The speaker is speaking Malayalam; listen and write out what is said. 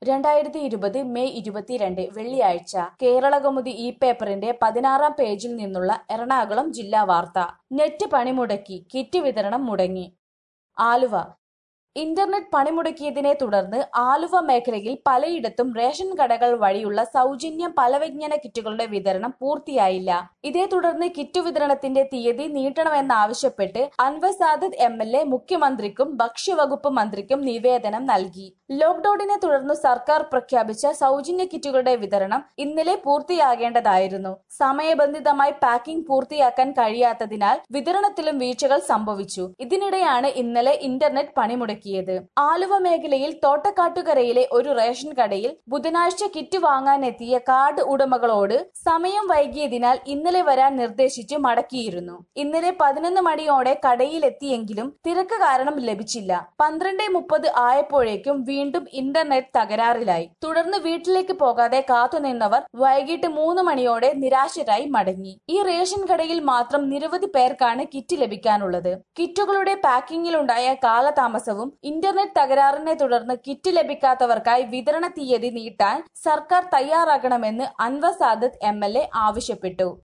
രണ്ടായിരത്തി ഇരുപത് മെയ് ഇരുപത്തിരണ്ട് വെള്ളിയാഴ്ച കേരളകൗമുദി ഈ പേപ്പറിന്റെ പതിനാറാം പേജിൽ നിന്നുള്ള എറണാകുളം ജില്ലാ വാർത്ത നെറ്റ് പണിമുടക്കി കിറ്റ് വിതരണം മുടങ്ങി ആലുവ ഇന്റർനെറ്റ് പണിമുടക്കിയതിനെ തുടർന്ന് ആലുവ മേഖലയിൽ പലയിടത്തും റേഷൻ കടകൾ വഴിയുള്ള സൗജന്യ പലവ്യഞ്ജന കിറ്റുകളുടെ വിതരണം പൂർത്തിയായില്ല ഇതേ തുടർന്ന് കിറ്റ് വിതരണത്തിന്റെ തീയതി നീട്ടണമെന്നാവശ്യപ്പെട്ട് Anwar Sadat M L A മുഖ്യമന്ത്രിക്കും ഭക്ഷ്യവകുപ്പ് മന്ത്രിക്കും നിവേദനം നൽകി ലോക്ഡൌണിനെ തുടർന്ന് സർക്കാർ പ്രഖ്യാപിച്ച സൗജന്യ കിറ്റുകളുടെ വിതരണം ഇന്നലെ പൂർത്തിയാകേണ്ടതായിരുന്നു സമയബന്ധിതമായി പാക്കിംഗ് പൂർത്തിയാക്കാൻ കഴിയാത്തതിനാൽ വിതരണത്തിലും വീഴ്ചകൾ സംഭവിച്ചു ഇതിനിടെയാണ് ഇന്നലെ ഇന്റർനെറ്റ് പണിമുടക്കിയത് ആലുവ മേഖലയിൽ തോട്ടക്കാട്ടുകരയിലെ ഒരു റേഷൻ കടയിൽ ബുധനാഴ്ച കിറ്റ് വാങ്ങാനെത്തിയ കാർഡ് ഉടമകളോട് സമയം വൈകിയതിനാൽ ഇന്നലെ വരാൻ നിർദ്ദേശിച്ച് മടക്കിയിരുന്നു ഇന്നലെ പതിനൊന്ന് മണിയോടെ കടയിലെത്തിയെങ്കിലും തിരക്ക് കാരണം ലഭിച്ചില്ല പന്ത്രണ്ട് മുപ്പത് ആയപ്പോഴേക്കും വീണ്ടും ഇന്റർനെറ്റ് തകരാറിലായി തുടർന്ന് വീട്ടിലേക്ക് പോകാതെ കാത്തുനിന്നവർ വൈകിട്ട് മൂന്ന് മണിയോടെ നിരാശരായി മടങ്ങി ഈ റേഷൻ കടയിൽ മാത്രം നിരവധി പേർക്കാണ് കിറ്റ് ലഭിക്കാനുള്ളത് കിറ്റുകളുടെ പാക്കിങ്ങിലുണ്ടായ കാലതാമസവും ഇന്റർനെറ്റ് തകരാറിനെ തുടർന്ന് കിറ്റ് ലഭിക്കാത്തവർക്കായി വിതരണ തീയതി നീട്ടാൻ സർക്കാർ തയ്യാറാകണമെന്ന് അൻവർ സാദത്ത് എം ആവശ്യപ്പെട്ടു